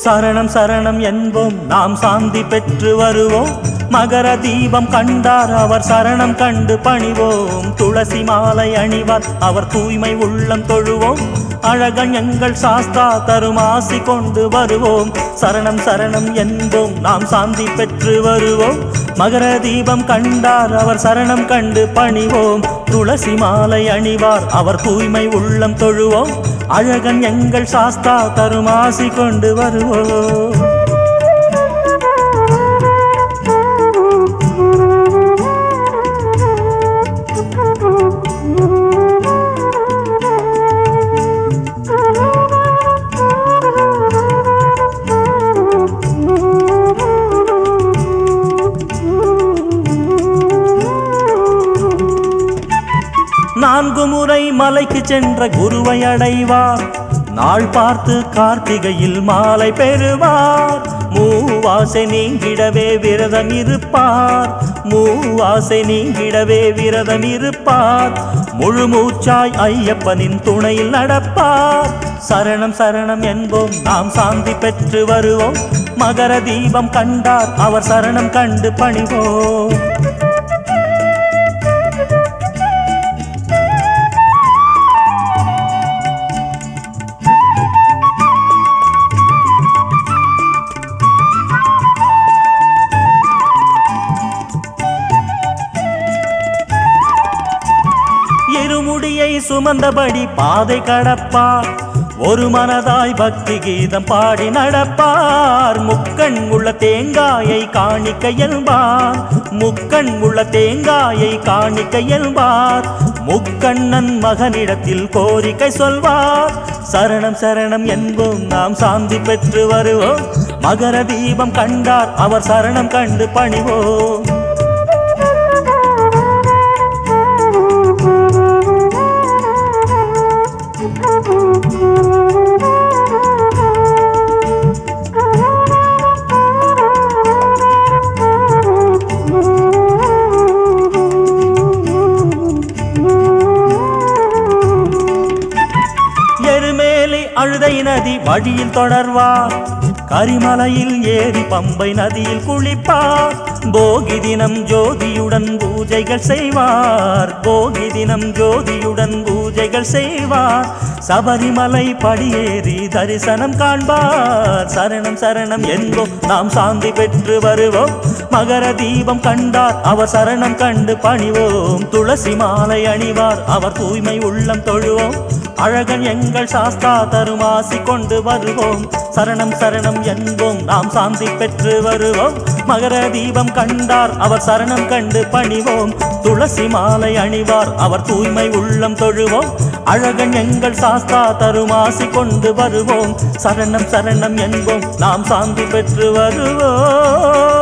சரணம் சரணம் என்போம் நாம் சாந்தி பெற்று வருவோம் மகர தீபம் கண்டார் அவர் சரணம் கண்டு பணிவோம் துளசி மாலை அணிவார் அவர் தூய்மை உள்ளம் தொழுவோம் அழகன் எங்கள் சாஸ்தா தரும் ஆசி கொண்டு வருவோம் சரணம் சரணம் என்போம் நாம் சாந்தி பெற்று வருவோம் மகர தீபம் கண்டார் அவர் சரணம் கண்டு பணிவோம் துளசி மாலை அணிவார் அவர் தூய்மை உள்ளம் தொழுவோம் அழகன் எங்கள் சாஸ்தா தரும் ஆசி கொண்டு வருவோம் நான்கு முறை மலைக்கு சென்ற குருவை அடைவார் நாள் பார்த்து கார்த்திகையில் மாலை பெறுவார் மூவாசை நீங்கிடவே விரதம் இருப்பார் மூவாசை நீங்கிடவே விரதம் இருப்பார் முழு மூச்சாய் ஐயப்பனின் துணையில் நடப்பார் சரணம் சரணம் என்போம் நாம் சாந்தி பெற்று வருவோம் மகர தீபம் கண்டார் அவர் சரணம் கண்டு பணிவோம் இருமுடியை சுமந்தபடி பாதை கடப்பார் ஒரு மனதாய் பக்தி கீதம் பாடி நடப்பார் முக்கண் உள்ள தேங்காயை காணிக்க இயல்பார் முக்கண் உள்ள தேங்காயை காணிக்க இயல்பார் முக்கண்ணன் மகனிடத்தில் கோரிக்கை சொல்வார் சரணம் சரணம் என்போம் நாம் சாந்தி பெற்று வருவோம் மகர தீபம் கண்டார் அவர் சரணம் கண்டு பணிவோம் எருமேலி அழுதை நதி வழியில் தொடர்வார் கரிமலையில் ஏறி பம்பை நதியில் குளிப்பார் போகி தினம் ஜோதியுடன் பூஜைகள் செய்வார் போகி தினம் ஜோதியுடன் பூஜைகள் செய்வார் சபரிமலை படியேறி தரிசனம் காண்பார் சரணம் சரணம் என்போம் நாம் சாந்தி பெற்று வருவோம் மகர தீபம் கண்டார் அவர் சரணம் கண்டு பணிவோம் துளசி மாலை அணிவார் அவர் தூய்மை உள்ளம் தொழுவோம் அழகன் எங்கள் சாஸ்தா தருமாசி கொண்டு வருவோம் சரணம் சரணம் என்போம் நாம் சாந்தி பெற்று வருவோம் மகர தீபம் கண்டார் அவர் சரணம் கண்டு பணிவோம் துளசி மாலை அணிவார் அவர் தூய்மை உள்ளம் தொழுவோம் அழகன் எங்கள் சாஸ்தா தருமாசி கொண்டு வருவோம் சரணம் சரணம் என்போம் நாம் சாந்தி பெற்று வருவோம்